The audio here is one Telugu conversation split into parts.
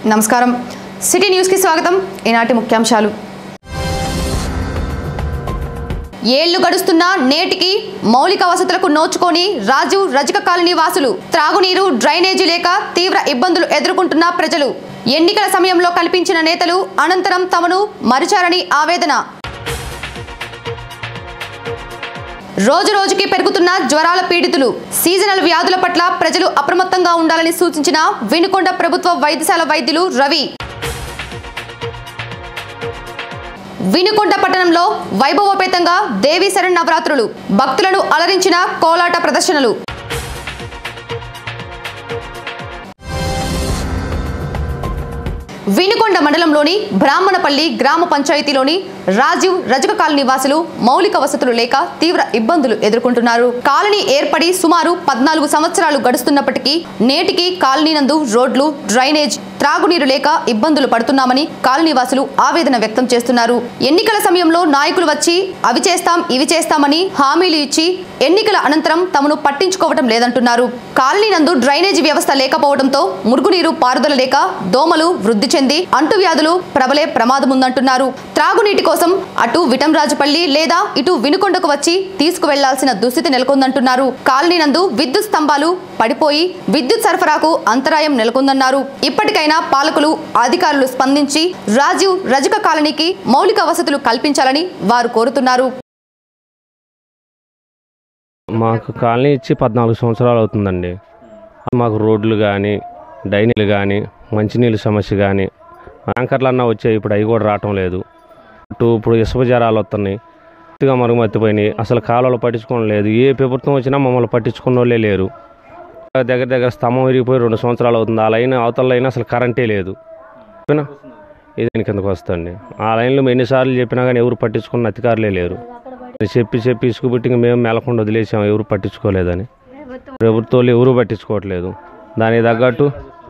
నమస్కారం సిటీ న్యూస్కి స్వాగతం ఈనాటి ముఖ్యాంశాలు ఏళ్లు గడుస్తున్నా నేటికి మౌలిక వసతులకు నోచుకొని రాజు రజక కాలనీ వాసులు త్రాగునీరు డ్రైనేజీ లేక తీవ్ర ఇబ్బందులు ఎదుర్కొంటున్న ప్రజలు ఎన్నికల సమయంలో కల్పించిన నేతలు అనంతరం తమను మరిచారని ఆవేదన రోజు రోజుకి పెరుగుతున్న జ్వరాల పీడితులు సీజనల్ వ్యాధుల పట్ల ప్రజలు అప్రమత్తంగా ఉండాలని సూచించిన వినుకొండ ప్రభుత్వ వైద్యశాల వైద్యులు రవి వినుకొండ పట్టణంలో వైభవోపేతంగా దేవీ శరణ్ నవరాత్రులు భక్తులను అలరించిన కోలాట ప్రదర్శనలు వినుకొండ మండలంలోని బ్రాహ్మణపల్లి గ్రామ పంచాయతీలోని రాజీవ్ రజక కాలనీ వాసులు మౌలిక వసతులు లేక తీవ్ర ఇబ్బందులు ఎదుర్కొంటున్నారు కాలనీ ఏర్పడి సుమారు పద్నాలుగు సంవత్సరాలు గడుస్తున్నప్పటికీ నేటికి కాలనీ నందు రోడ్లు డ్రైనేజ్ త్రాగునీరు లేక ఇబ్బందులు పడుతున్నామని కాలనీ వాసులు ఆవేదన వ్యక్తం చేస్తున్నారు ఎన్నికల సమయంలో నాయకులు వచ్చి అవి చేస్తాం ఇవి చేస్తామని హామీలు ఇచ్చి ఎన్నికల అనంతరం తమను పట్టించుకోవటం లేదంటున్నారు కాలనీ నందు డ్రైనేజీ వ్యవస్థ లేకపోవడంతో మురుగునీరు పారుదల లేక దోమలు వృద్ధి చెంది అంటువ్యాధులు ప్రబలే ప్రమాదం ఉందంటున్నారు త్రాగునీటి కోసం అటు విటంరాజుపల్లి లేదా ఇటు వినుకొండకు వచ్చి తీసుకువెళ్లాల్సిన దుస్థితి నెలకొందంటున్నారు కాలనీ నందు విద్యుత్ స్తంభాలు పడిపోయి విద్యుత్ సరఫరాకు అంతరాయం నెలకొందన్నారు ఇప్పటికైనా పాలకులు అధికారులు స్పందించి రాజీవ్ రజక కాలనీకి మౌలిక వసతులు కల్పించాలని వారు కోరుతున్నారు మాకు కాలనీ ఇచ్చి పద్నాలుగు సంవత్సరాలు అవుతుందండి మాకు రోడ్లు కానీ డైనీలు కానీ మంచినీళ్ళ సమస్య కానీ ట్యాంకర్లు అన్నా వచ్చాయి ఇప్పుడు అవి కూడా రావటం లేదు అటు ఇప్పుడు ఇసుక జ్వరాలు వస్తున్నాయి పూర్తిగా మరుగుమతిపోయినాయి అసలు కాలువలు పట్టించుకోవడం లేదు ఏ ప్రభుత్వం వచ్చినా మమ్మల్ని పట్టించుకున్న వాళ్ళే లేరు దగ్గర దగ్గర స్తంభం విరిగిపోయి రెండు సంవత్సరాలు అవుతుంది ఆ లైన్ అవతల లైన్ అసలు కరెంటే లేదు చెప్పినా ఇది కిందకు వస్తుంది ఆ లైన్లో ఎన్నిసార్లు చెప్పినా కానీ ఎవరు పట్టించుకున్న అధికారులే లేరు చెప్పి చెప్పి ఇసుకు బిట్టింగ్ మేము మెలకుండా వదిలేసాం ఎవరు పట్టించుకోలేదని ప్రభుత్వాలు ఎవరు పట్టించుకోవట్లేదు దానికి తగ్గట్టు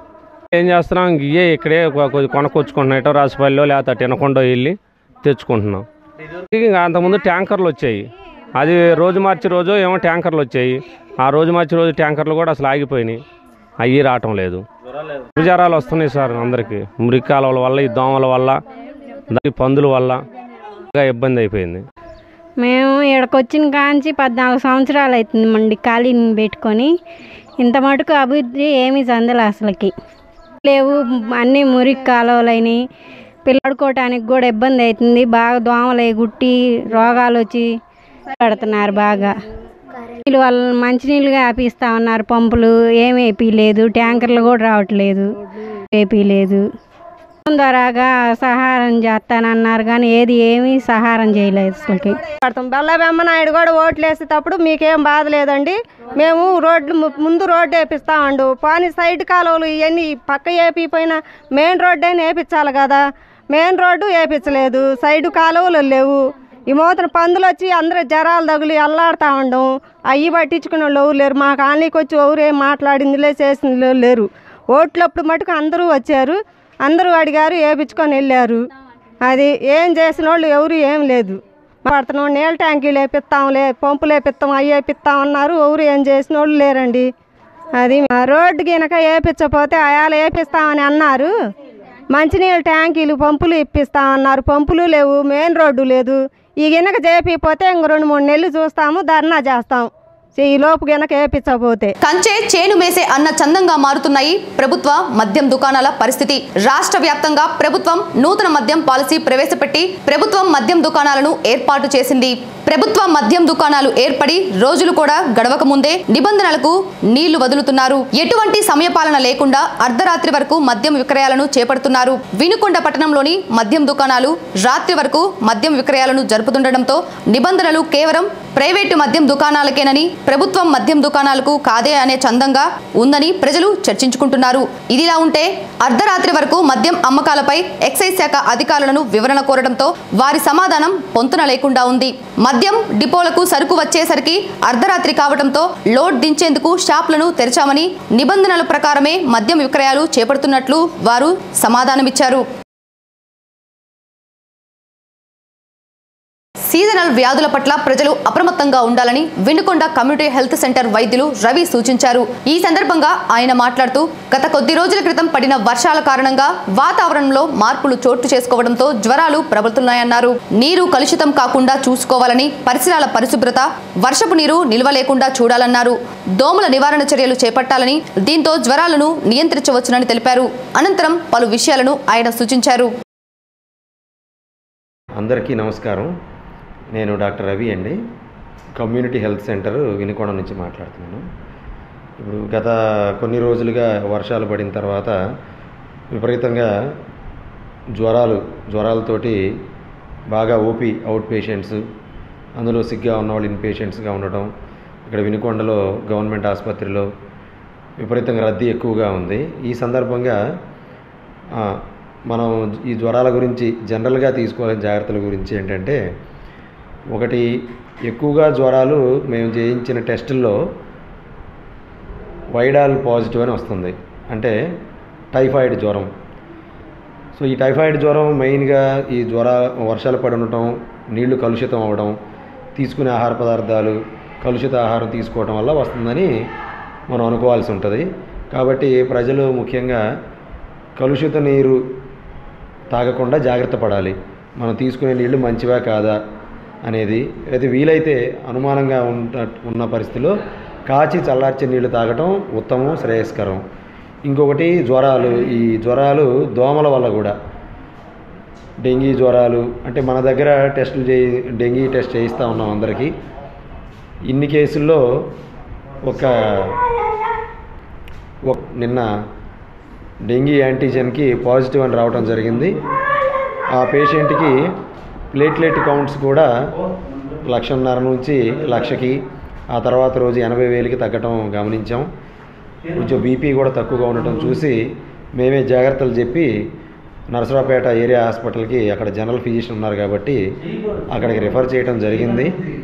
ఏం చేస్తున్నాం ఇవే ఇక్కడే కొ- కొద్ది కొనుక్కొచ్చుకుంటున్నాం ఎటో రాసిపల్లిలో లేకపోతే అటు వినకుండా వెళ్ళి తెచ్చుకుంటున్నాం ఇంకా అంతకుముందు ట్యాంకర్లు వచ్చాయి అది రోజు మార్చి రోజు ఏమో ట్యాంకర్లు వచ్చాయి ఆ రోజు మార్చి రోజు ట్యాంకర్లు కూడా అసలు ఆగిపోయినాయి అవి రావటం లేదు జ్వరాలు వస్తున్నాయి సార్ అందరికీ మురికి కాలువల వల్ల ఈ దోమల వల్ల ఈ పందుల వల్ల బాగా ఇబ్బంది అయిపోయింది మేము ఇక్కడికి వచ్చిన కాంచి పద్నాలుగు సంవత్సరాలు అవుతుంది మండి ఖాళీని పెట్టుకొని ఇంత మటుకు అభివృద్ధి ఏమీ చెందలే అసలుకి లేవు అన్నీ మురికి కాలువలైనవి పిల్లడుకోవటానికి కూడా ఇబ్బంది అవుతుంది బాగా దోమలు అయి గుట్టి రోగాలు వచ్చి పడుతున్నారు బాగా నీళ్ళు వాళ్ళు మంచినీళ్ళుగా ఆపిస్తా ఉన్నారు పంపులు ఏమి వేపిలేదు ట్యాంకర్లు కూడా రావట్లేదు వేపిలేదు ద్వారాగా సహారం చేస్తానన్నారు కానీ ఏది ఏమీ సహారం చేయలేదు అసలుకి పడతాం బెల్లబెమ్మ నాయుడు కూడా ఓట్లు వేసేటప్పుడు మీకేం బాధ లేదండి మేము రోడ్లు ము- ముందు రోడ్డు వేపిస్తామండు పాని సైడ్ కాలువలు ఇవన్నీ పక్క వేపిపోయినా మెయిన్ రోడ్డు అయినా వేపించాలి కదా మెయిన్ రోడ్డు వేపించలేదు సైడ్ కాలువలు లేవు ఈ మూతన పందులు వచ్చి అందరూ జరాలు తగిలి అల్లాడుతూ ఉండం అవి పట్టించుకునే వాళ్ళు ఎవరు లేరు మా కాలనీకి వచ్చి ఎవరు ఏం మాట్లాడిందిలే చేసింది లేరు ఓట్లప్పుడు మటుకు అందరూ వచ్చారు అందరూ అడిగారు వేపించుకొని వెళ్ళారు అది ఏం చేసిన వాళ్ళు ఎవరు ఏం లేదు పడుతున్నాం నీళ్ళ ట్యాంకీలు వేపిస్తాంలే పంపులు వేపిస్తాం అవి వేపిస్తాం అన్నారు ఎవరు ఏం చేసిన వాళ్ళు లేరండి అది ఆ రోడ్డు గినక వేపించకపోతే అయాలు వేపిస్తామని అన్నారు మంచినీళ్ళ ట్యాంకీలు పంపులు ఇప్పిస్తామన్నారు పంపులు లేవు మెయిన్ రోడ్డు లేదు ఈ గినక చేపిపోతే ఇంక రెండు మూడు నెలలు చూస్తాము ధర్నా చేస్తాం ఈ లోపు గినక వేపించకపోతే కంచే చేను మేసే అన్న చందంగా మారుతున్నాయి ప్రభుత్వ మద్యం దుకాణాల పరిస్థితి రాష్ట్ర వ్యాప్తంగా ప్రభుత్వం నూతన మద్యం పాలసీ ప్రవేశపెట్టి ప్రభుత్వం మద్యం దుకాణాలను ఏర్పాటు చేసింది ప్రభుత్వ మద్యం దుకాణాలు ఏర్పడి రోజులు కూడా గడవక ముందే నిబంధనలకు నీళ్లు వదులుతున్నారు ఎటువంటి సమయపాలన లేకుండా అర్ధరాత్రి వరకు మద్యం విక్రయాలను చేపడుతున్నారు వినుకొండ పట్టణంలోని మద్యం దుకాణాలు రాత్రి వరకు మద్యం విక్రయాలను జరుపుతుండటంతో నిబంధనలు కేవలం ప్రైవేటు మద్యం దుకాణాలకేనని ప్రభుత్వం మద్యం దుకాణాలకు కాదే అనే చందంగా ఉందని ప్రజలు చర్చించుకుంటున్నారు ఇదిలా ఉంటే అర్ధరాత్రి వరకు మద్యం అమ్మకాలపై ఎక్సైజ్ శాఖ అధికారులను వివరణ కోరడంతో వారి సమాధానం పొంతన లేకుండా ఉంది మద్యం డిపోలకు సరుకు వచ్చేసరికి అర్ధరాత్రి కావడంతో లోడ్ దించేందుకు షాపులను తెరిచామని నిబంధనల ప్రకారమే మద్యం విక్రయాలు చేపడుతున్నట్లు వారు సమాధానమిచ్చారు సీజనల్ వ్యాధుల పట్ల ప్రజలు అప్రమత్తంగా ఉండాలని వినుకొండ కమ్యూనిటీ హెల్త్ సెంటర్ వైద్యులు రవి సూచించారు ఈ సందర్భంగా ఆయన మాట్లాడుతూ గత కొద్ది రోజుల క్రితం పడిన వర్షాల కారణంగా వాతావరణంలో మార్పులు చోటు చేసుకోవడంతో జ్వరాలు ప్రబలుతున్నాయన్నారు నీరు కలుషితం కాకుండా చూసుకోవాలని పరిసరాల పరిశుభ్రత వర్షపు నీరు నిల్వ లేకుండా చూడాలన్నారు దోమల నివారణ చర్యలు చేపట్టాలని దీంతో జ్వరాలను నియంత్రించవచ్చునని తెలిపారు అనంతరం పలు విషయాలను ఆయన సూచించారు అందరికీ నమస్కారం నేను డాక్టర్ రవి అండి కమ్యూనిటీ హెల్త్ సెంటర్ వినుకొండ నుంచి మాట్లాడుతున్నాను ఇప్పుడు గత కొన్ని రోజులుగా వర్షాలు పడిన తర్వాత విపరీతంగా జ్వరాలు జ్వరాలతోటి బాగా ఓపీ అవుట్ పేషెంట్స్ అందులో సిగ్గా ఉన్నవాళ్ళు ఇన్ పేషెంట్స్గా ఉండటం ఇక్కడ వినుకొండలో గవర్నమెంట్ ఆసుపత్రిలో విపరీతంగా రద్దీ ఎక్కువగా ఉంది ఈ సందర్భంగా ఆ, మనం ఈ జ్వరాల గురించి జనరల్గా తీసుకోవాల్సిన జాగ్రత్తల గురించి ఏంటంటే ఒకటి ఎక్కువగా జ్వరాలు మేము చేయించిన టెస్టుల్లో వైడాల్ పాజిటివ్ అని వస్తుంది అంటే టైఫాయిడ్ జ్వరం సో ఈ టైఫాయిడ్ జ్వరం మెయిన్గా ఈ జ్వర వర్షాలు పడి ఉండటం నీళ్లు కలుషితం అవ్వడం తీసుకునే ఆహార పదార్థాలు కలుషిత ఆహారం తీసుకోవడం వల్ల వస్తుందని మనం అనుకోవాల్సి ఉంటుంది కాబట్టి ప్రజలు ముఖ్యంగా కలుషిత నీరు తాగకుండా జాగ్రత్త పడాలి మనం తీసుకునే నీళ్లు మంచివా కాదా అనేది అయితే వీలైతే అనుమానంగా ఉన్న ఉన్న పరిస్థితిలో కాచి చల్లార్చే నీళ్లు తాగటం ఉత్తమం శ్రేయస్కరం ఇంకొకటి జ్వరాలు ఈ జ్వరాలు దోమల వల్ల కూడా డెంగీ జ్వరాలు అంటే మన దగ్గర టెస్టులు చేయి డెంగీ టెస్ట్ చేయిస్తూ ఉన్నాం అందరికీ ఇన్ని కేసుల్లో ఒక ఒక- నిన్న డెంగీ యాంటీజెన్కి పాజిటివ్ అని రావడం జరిగింది ఆ పేషెంట్కి ప్లేట్లెట్ కౌంట్స్ కూడా లక్షన్నర నుంచి లక్షకి ఆ తర్వాత రోజు ఎనభై వేలకి తగ్గటం గమనించాం కొంచెం బీపీ కూడా తక్కువగా ఉండటం చూసి మేమే జాగ్రత్తలు చెప్పి నరసరావుపేట ఏరియా హాస్పిటల్కి అక్కడ జనరల్ ఫిజిషియన్ ఉన్నారు కాబట్టి అక్కడికి రిఫర్ చేయడం జరిగింది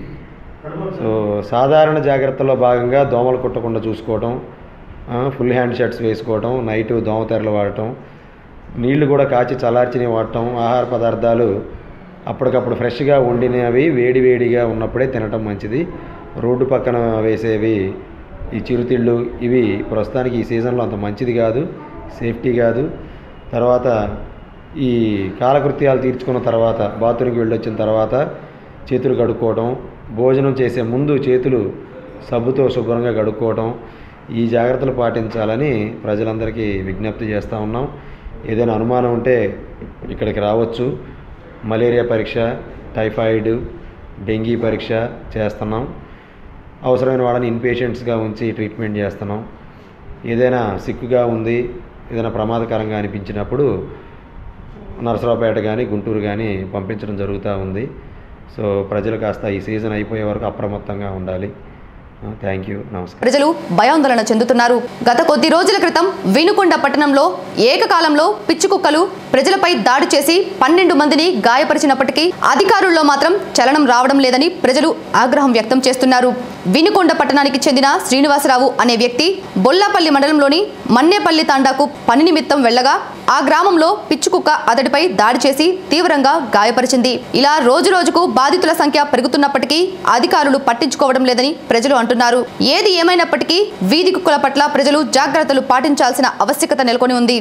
సో సాధారణ జాగ్రత్తల్లో భాగంగా దోమలు కుట్టకుండా చూసుకోవడం ఆ, ఫుల్ హ్యాండ్ షర్ట్స్ వేసుకోవడం నైట్ దోమతెరలు వాడటం నీళ్లు కూడా కాచి చల్లార్చినవి వాడటం ఆహార పదార్థాలు అప్పటికప్పుడు ఫ్రెష్గా వండినవి వేడి వేడిగా ఉన్నప్పుడే తినటం మంచిది రోడ్డు పక్కన వేసేవి ఈ చిరుతిళ్ళు ఇవి ప్రస్తుతానికి ఈ సీజన్లో అంత మంచిది కాదు సేఫ్టీ కాదు తర్వాత ఈ కాలకృత్యాలు తీర్చుకున్న తర్వాత బాత్రూమ్కి వెళ్ళొచ్చిన తర్వాత చేతులు కడుక్కోవడం భోజనం చేసే ముందు చేతులు సబ్బుతో శుభ్రంగా కడుక్కోవడం ఈ జాగ్రత్తలు పాటించాలని ప్రజలందరికీ విజ్ఞప్తి చేస్తూ ఉన్నాం ఏదైనా అనుమానం ఉంటే ఇక్కడికి రావచ్చు మలేరియా పరీక్ష టైఫాయిడ్ డెంగీ పరీక్ష చేస్తున్నాం అవసరమైన వాళ్ళని ఇన్పేషెంట్స్గా ఉంచి ట్రీట్మెంట్ చేస్తున్నాం ఏదైనా సిక్కుగా ఉంది ఏదైనా ప్రమాదకరంగా అనిపించినప్పుడు నరసరావుపేట కానీ గుంటూరు కానీ పంపించడం జరుగుతూ ఉంది సో ప్రజలు కాస్త ఈ సీజన్ అయిపోయే వరకు అప్రమత్తంగా ఉండాలి థ్యాంక్ యూ నమస్కారం ప్రజలు భయాందోళన చెందుతున్నారు గత కొద్ది రోజుల క్రితం వినుకొండ పట్టణంలో ఏకకాలంలో పిచ్చి కుక్కలు ప్రజలపై దాడి చేసి పన్నెండు మందిని గాయపరిచినప్పటికీ అధికారుల్లో మాత్రం చలనం రావడం లేదని ప్రజలు ఆగ్రహం వ్యక్తం చేస్తున్నారు వినుకొండ పట్టణానికి చెందిన శ్రీనివాసరావు అనే వ్యక్తి బొల్లాపల్లి మండలంలోని మన్నేపల్లి తాండాకు పని నిమిత్తం వెళ్ళగా ఆ గ్రామంలో పిచ్చుకుక్క అతడిపై దాడి చేసి తీవ్రంగా గాయపరిచింది ఇలా రోజు రోజుకు బాధితుల సంఖ్య పెరుగుతున్నప్పటికీ అధికారులు పట్టించుకోవడం లేదని ప్రజలు అంటున్నారు ఏది ఏమైనప్పటికీ వీధి కుక్కల పట్ల ప్రజలు జాగ్రత్తలు పాటించాల్సిన ఆవశ్యకత నెలకొని ఉంది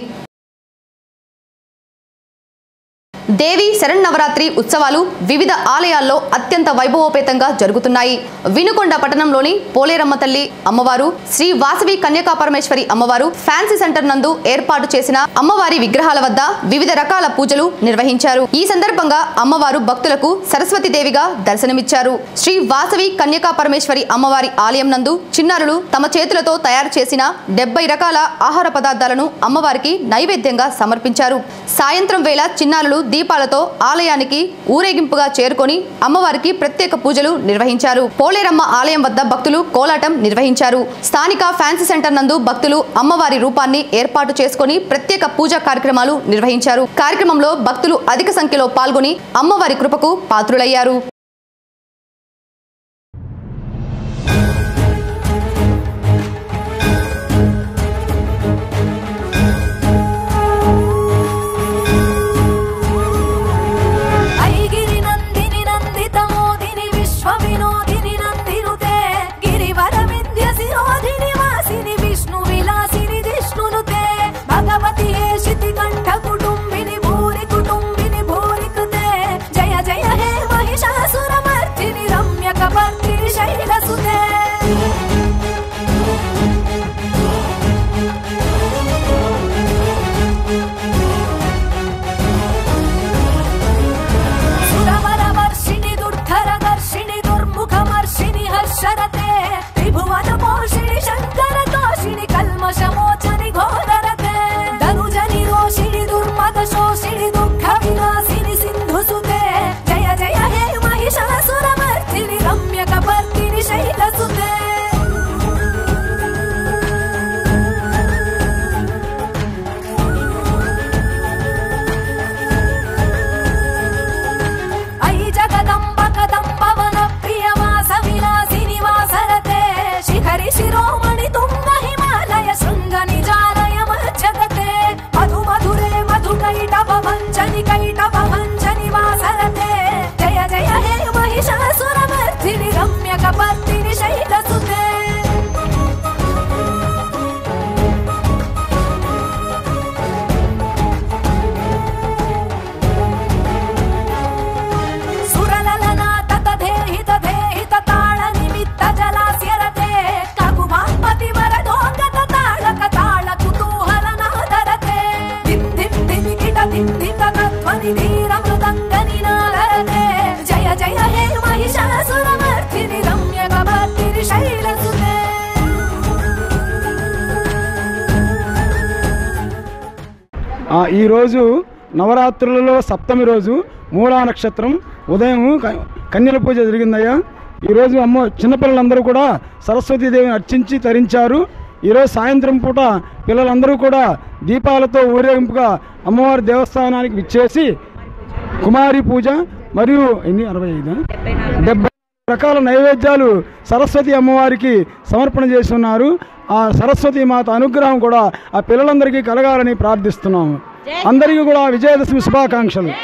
దేవి శరన్నవరాత్రి ఉత్సవాలు వివిధ ఆలయాల్లో అత్యంత వైభవోపేతంగా జరుగుతున్నాయి వినుకొండ పట్టణంలోని పోలేరమ్మ తల్లి అమ్మవారు శ్రీ వాసవి కన్యకా పరమేశ్వరి అమ్మవారు ఫ్యాన్సీ సెంటర్ నందు ఏర్పాటు చేసిన అమ్మవారి విగ్రహాల వద్ద వివిధ రకాల పూజలు నిర్వహించారు ఈ సందర్భంగా అమ్మవారు భక్తులకు సరస్వతి దేవిగా దర్శనమిచ్చారు శ్రీ వాసవి కన్యకా పరమేశ్వరి అమ్మవారి ఆలయం నందు చిన్నారులు తమ చేతులతో తయారు చేసిన డెబ్బై రకాల ఆహార పదార్థాలను అమ్మవారికి నైవేద్యంగా సమర్పించారు సాయంత్రం వేళ చిన్నారులు దీపాలతో ఆలయానికి ఊరేగింపుగా చేరుకొని అమ్మవారికి ప్రత్యేక పూజలు నిర్వహించారు పోలేరమ్మ ఆలయం వద్ద భక్తులు కోలాటం నిర్వహించారు స్థానిక ఫ్యాన్సీ సెంటర్ నందు భక్తులు అమ్మవారి రూపాన్ని ఏర్పాటు చేసుకొని ప్రత్యేక పూజా కార్యక్రమాలు నిర్వహించారు కార్యక్రమంలో భక్తులు అధిక సంఖ్యలో పాల్గొని అమ్మవారి కృపకు పాత్రులయ్యారు ఐగిరి నందిని నందితం కపర్తిని శైలసుతే సురలలనా తతధేహిత ధేహిత తాళ నిమిత్త జలాస్యరతే కగుమాపతి వరదోగత తాళక తాళ కుతూహల నాదరతే దిం దిం దిమికిట దిం దిత తత్వని ధీర మృదంగ నినాదరతే జయ జయ హే మహిషాసురమర్తిని రమ్య కపర్తిని శైలసుతే ఆ, ఈరోజు నవరాత్రులలో సప్తమి రోజు మూలా నక్షత్రం ఉదయం క- కన్యల పూజ జరిగిందయ్యా ఈరోజు అమ్మ చిన్నపిల్లలందరూ కూడా సరస్వతీదేవిని అర్చించి తరించారు ఈరోజు సాయంత్రం పూట పిల్లలందరూ కూడా దీపాలతో ఊరేగింపుగా అమ్మవారి దేవస్థానానికి విచ్చేసి కుమారి పూజ మరియు ఎన్ని అరవై ఐదు డెబ్బై రకాల నైవేద్యాలు సరస్వతి అమ్మవారికి సమర్పణ చేస్తున్నారు ఆ సరస్వతి మాత అనుగ్రహం కూడా ఆ పిల్లలందరికీ కలగాలని ప్రార్థిస్తున్నాము అందరికీ కూడా విజయదశమి శుభాకాంక్షలు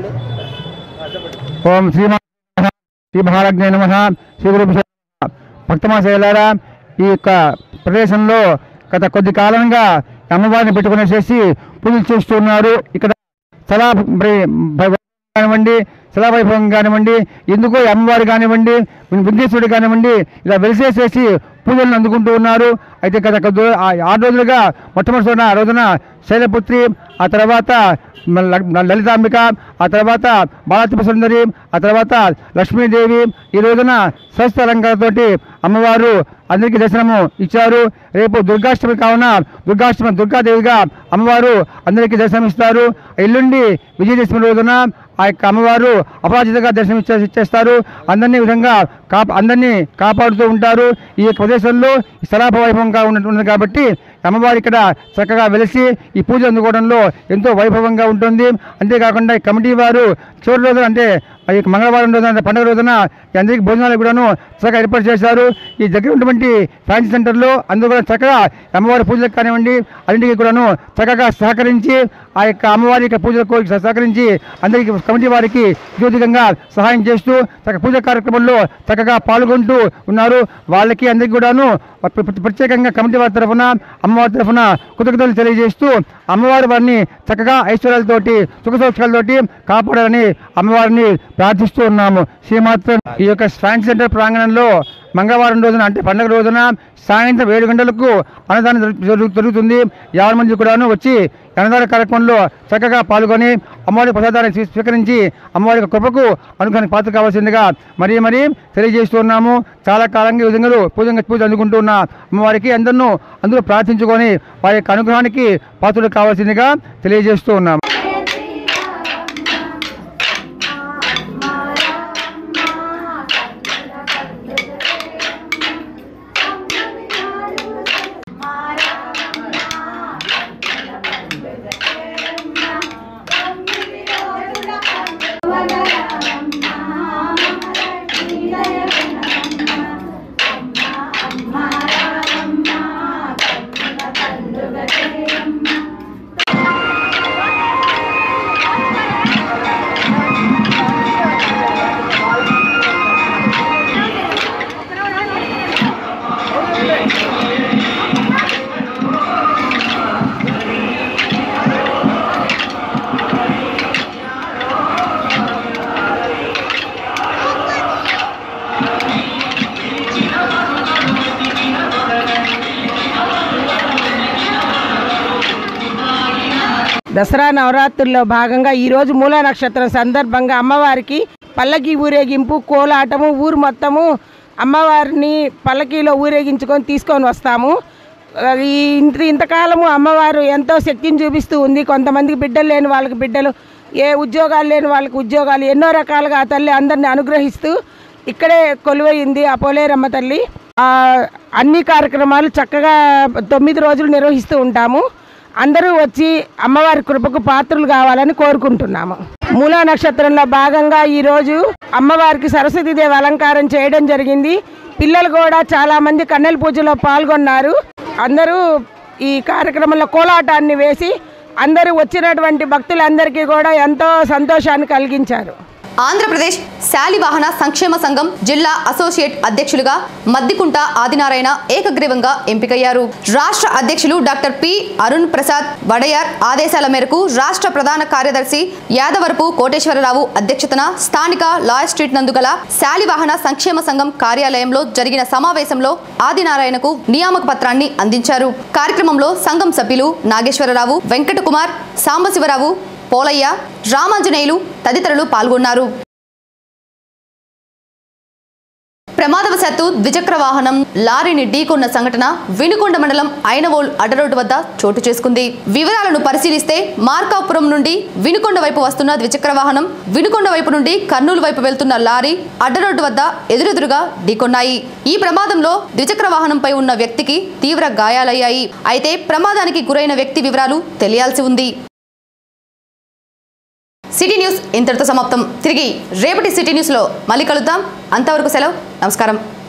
ఓం శ్రీ శ్రీ మహారాజ్ఞ నమ శ్రీ గురు భక్తమాసేలారా ఈ యొక్క ప్రదేశంలో గత కొద్ది కాలంగా అమ్మవారిని పెట్టుకునేసేసి పూజలు చేస్తున్నారు ఇక్కడ స్థలా భై- భై- కానివ్వండి శిలావైభవం కానివ్వండి ఎందుకో ఈ అమ్మవారు కానివ్వండి విఘ్నేశ్వరుడు కానివ్వండి ఇలా వెలిసేసేసి పూజలను అందుకుంటూ ఉన్నారు అయితే గత కొద్ది రో- ఆ ఆరు రోజులుగా మొట్టమొదటి రోజున ఆ రోజున శైలపుత్రి ఆ తర్వాత మ- ల- లలితాంబిక ఆ తర్వాత బాలాత్రిప సుందరి ఆ తర్వాత లక్ష్మీదేవి ఈ రోజున స్వస్థ అలంకారతోటి అమ్మవారు అందరికీ దర్శనము ఇచ్చారు రేపు దుర్గాష్టమి కావున దుర్గాష్టమి దుర్గాదేవిగా అమ్మవారు అందరికీ దర్శనం ఇస్తారు ఎల్లుండి విజయదశమి రోజున ఆ యొక్క అమ్మవారు అపరాజితగా దర్శనం ఇచ్చే ఇచ్చేస్తారు అందరినీ ఈ విధంగా కాప అందరినీ కాపాడుతూ ఉంటారు ఈ యొక్క ప్రదేశంలో స్థలాప వైభవంగా ఉన్న- ఉన్నది కాబట్టి అమ్మవారు ఇక్కడ చక్కగా వెలిసి ఈ పూజ అందుకోవడంలో ఎంతో వైభవంగా ఉంటుంది అంతేకాకుండా ఈ కమిటీ వారు చివరి రోజున అంటే ఆ యొక్క మంగళవారం రోజున అంటే పండుగ రోజున ఈ అందరికీ భోజనాలు కూడాను చక్కగా ఏర్పాటు చేశారు ఈ దగ్గర ఉన్నటువంటి ఫ్యాన్సీ సెంటర్లో అందరూ కూడా చక్కగా అమ్మవారి పూజలకు కానివ్వండి అన్నింటికి కూడాను చక్కగా సహకరించి ఆ యొక్క అమ్మవారి యొక్క పూజలకు సహకరించి అందరికీ కమిటీ వారికి జ్యోతికంగా సహాయం చేస్తూ చక్క పూజ కార్యక్రమంలో చక్కగా పాల్గొంటూ ఉన్నారు వాళ్ళకి అందరికీ కూడాను ప్ర- ప్ర- ప్రత్యేకంగా కమిటీ వారి తరఫున అమ్మవారి తరఫున కృతజ్ఞతలు తెలియజేస్తూ అమ్మవారి వారిని చక్కగా ఐశ్వర్యాలతోటి సుఖ సౌఖ్యాలతోటి కాపాడాలని అమ్మవారిని ప్రార్థిస్తూ ఉన్నాము శ్రీమాత్రం ఈ యొక్క ఫ్యాన్సీ సెంటర్ ప్రాంగణంలో మంగళవారం రోజున అంటే పండుగ రోజున సాయంత్రం ఏడు గంటలకు అన్నదానం జరుగు- జరుగు- జరుగుతుంది యాభై మంది కూడాను వచ్చి ఈ అన్నదాన కార్యక్రమంలో చక్కగా పాల్గొని అమ్మవారి ప్రసాదాన్ని స్వీ- స్వీకరించి అమ్మవారి యొక్క కృపకు అనుగ్రహానికి పాత్ర కావాల్సిందిగా మరీ మరీ తెలియజేస్తున్నాము చాలా కాలంగా ఈ విధంగా పూజ పూజ అందుకుంటూ ఉన్న అమ్మవారికి అందరినూ అందరూ ప్రార్థించుకొని వారి యొక్క అనుగ్రహానికి పాత్రలు కావాల్సిందిగా తెలియజేస్తూ ఉన్నాము దసరా నవరాత్రుల్లో భాగంగా ఈరోజు మూల నక్షత్రం సందర్భంగా అమ్మవారికి పల్లకి ఊరేగింపు కోలాటము ఊరు మొత్తము అమ్మవారిని పల్లకీలో ఊరేగించుకొని తీసుకొని వస్తాము ఆ, ఈ ఇంత ఇంతకాలము అమ్మవారు ఎంతో శక్తిని చూపిస్తూ ఉంది కొంతమందికి బిడ్డలు లేని వాళ్ళకి బిడ్డలు ఏ ఉద్యోగాలు లేని వాళ్ళకి ఉద్యోగాలు ఎన్నో రకాలుగా ఆ తల్లి అందరిని అనుగ్రహిస్తూ ఇక్కడే కొలువైంది ఆ పోలేరమ్మ తల్లి ఆ, అన్ని కార్యక్రమాలు చక్కగా తొమ్మిది రోజులు నిర్వహిస్తూ ఉంటాము అందరూ వచ్చి అమ్మవారి కృపకు పాత్రలు కావాలని కోరుకుంటున్నాము మూలా నక్షత్రంలో భాగంగా ఈరోజు అమ్మవారికి సరస్వతీదేవి అలంకారం చేయడం జరిగింది పిల్లలు కూడా చాలా మంది కన్నెల పూజలో పాల్గొన్నారు అందరూ ఈ కార్యక్రమంలో కోలాటాన్ని వేసి అందరూ వచ్చినటువంటి భక్తులందరికీ కూడా ఎంతో సంతోషాన్ని కలిగించారు ఆంధ్రప్రదేశ్ శాలివాహన సంక్షేమ సంఘం జిల్లా అసోసియేట్ అధ్యక్షులుగా మద్దికుంట ఆదినారాయణ ఏకగ్రీవంగా ఎంపికయ్యారు రాష్ట్ర అధ్యక్షులు డాక్టర్ పి అరుణ్ ప్రసాద్ వడయార్ ఆదేశాల మేరకు రాష్ట్ర ప్రధాన కార్యదర్శి యాదవరపు కోటేశ్వరరావు అధ్యక్షతన స్థానిక లాయర్ స్ట్రీట్ నందుగల శాలివాహన సంక్షేమ సంఘం కార్యాలయంలో జరిగిన సమావేశంలో ఆదినారాయణకు నియామక పత్రాన్ని అందించారు కార్యక్రమంలో సంఘం సభ్యులు నాగేశ్వరరావు వెంకటకుమార్ సాంబశివరావు పోలయ్య రామాంజనేయులు తదితరులు పాల్గొన్నారు ప్రమాదవశాత్తు ద్విచక్ర వాహనం లారీని ఢీకొన్న సంఘటన వినుకొండ మండలం ఐనవోల్ అడ్డరోడ్డు వద్ద చోటు చేసుకుంది వివరాలను పరిశీలిస్తే మార్కాపురం నుండి వినుకొండ వైపు వస్తున్న ద్విచక్ర వాహనం వినుకొండ వైపు నుండి కర్నూలు వైపు వెళ్తున్న లారీ అడ్డరోడ్డు వద్ద ఎదురెదురుగా ఢీకొన్నాయి ఈ ప్రమాదంలో ద్విచక్ర వాహనంపై ఉన్న వ్యక్తికి తీవ్ర గాయాలయ్యాయి అయితే ప్రమాదానికి గురైన వ్యక్తి వివరాలు తెలియాల్సి ఉంది సిటీ న్యూస్ ఇంతటితో సమాప్తం తిరిగి రేపటి సిటీ న్యూస్లో మళ్ళీ కలుద్దాం అంతవరకు సెలవు నమస్కారం